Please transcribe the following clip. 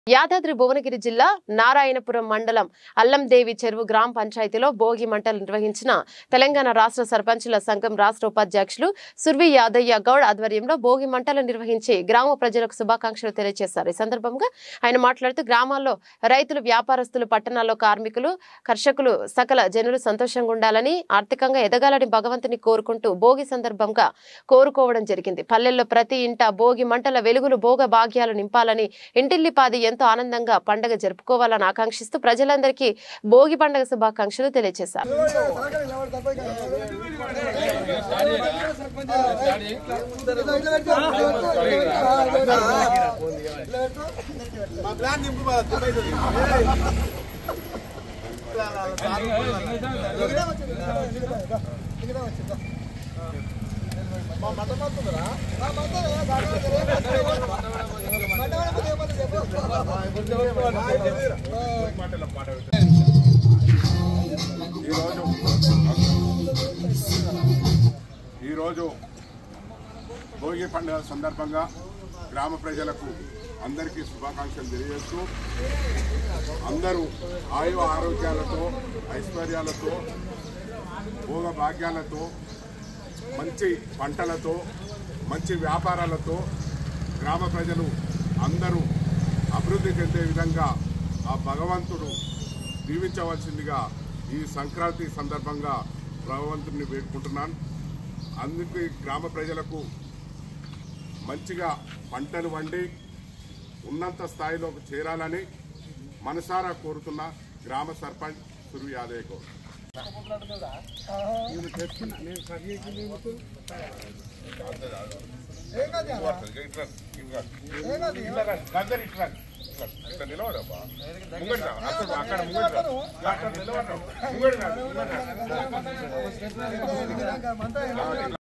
యాదాద్రి భువనగిరి జిల్లా నారాయణపురం మండలం అల్లందేవి చెరువు గ్రామ పంచాయతీలో భోగి మంటలు నిర్వహించిన తెలంగాణ రాష్ట్ర సర్పంచుల సంఘం రాష్ట్ర ఉపాధ్యక్షులు సుర్వి యాదయ్య గౌడ్ ఆధ్వర్యంలో భోగి మంటలు నిర్వహించి గ్రామ ప్రజలకు శుభాకాంక్షలు తెలియజేశారు ఈ సందర్భంగా ఆయన మాట్లాడుతూ గ్రామాల్లో రైతులు వ్యాపారస్తులు పట్టణాల్లో కార్మికులు కర్షకులు సకల జనులు సంతోషంగా ఉండాలని ఆర్థికంగా ఎదగాలని భగవంతుని కోరుకుంటూ భోగి సందర్భంగా కోరుకోవడం జరిగింది పల్లెల్లో ప్రతి ఇంట భోగి మంటల వెలుగులు భోగ భాగ్యాలు నింపాలని ఇంటిల్లిపాది ఎంతో ఆనందంగా పండగ జరుపుకోవాలని ఆకాంక్షిస్తూ ప్రజలందరికీ భోగి పండగ శుభాకాంక్షలు తెలియజేశారు మా ప్లాన్ నింపు మా దుబాయ్తోని. మా మంట మాత్రమేనా? మా మంటమే, మంట మాత్రమే, ఏమన్నా ఈరోజు ఈరోజు భోగి పండుగ సందర్భంగా గ్రామ ప్రజలకు అందరికీ శుభాకాంక్షలు తెలియజేస్తూ అందరూ ఆయు ఆరోగ్యాలతో ఐశ్వర్యాలతో భోగ భాగ్యాలతో మంచి పంటలతో మంచి వ్యాపారాలతో గ్రామ ప్రజలు అందరూ అభివృద్ధి చెందే విధంగా ఆ భగవంతుడు దీవించవలసిందిగా ఈ సంక్రాంతి సందర్భంగా భగవంతుడిని వేడుకుంటున్నాను అందుకే గ్రామ ప్రజలకు మంచిగా పంటలు వండి ఉన్నంత స్థాయిలోకి చేరాలని మనసారా కోరుతున్న గ్రామ సర్పంచ్ సురు యాదయ్య గౌడ్ ఏం కాదు అలా. ఏం కాదు, ఏం కాదు. నిలవడబ్బా ముంగట అక్కడ ముంగట అక్కడ నిలవడం ముంగట మంట ఏం కాదు.